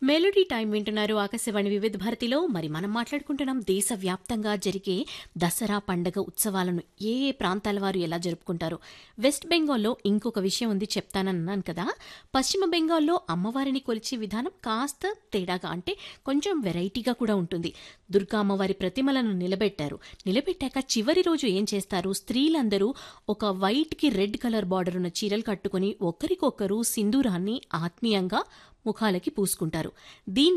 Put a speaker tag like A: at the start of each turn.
A: melody time వింటున్నారు ఆకాశవాణి వివిధ భారతిలో మరి మనం మాట్లాడుకుంటున్నాం దేశవ్యాప్తంగా జరిగే దసరా పండగ ఉత్సవాలను ఏ ఏ ప్రాంతాల వారు ఎలా జరుపుకుంటారు వెస్ట్ బెంగాల్లో ఇంకొక విషయం ఉంది చెప్తానన్నాను కదా పశ్చిమ బెంగాల్లో అమ్మవారిని కొలిచే విధానం కాస్త తేడాగా అంటే కొంచెం వెరైటీగా కూడా ఉంటుంది దుర్గా అమ్మవారి ప్రతిమలను నిలబెట్టారు నిలబెట్టాక చివరి రోజు ఏం చేస్తారు స్త్రీలందరూ ఒక వైట్ కి రెడ్ కలర్ బార్డర్ ఉన్న చీరలు కట్టుకుని ఒకరికొకరు సింధూరాన్ని ఆత్మీయంగా ముఖాలకి పూసుకుంటారు దీన్ని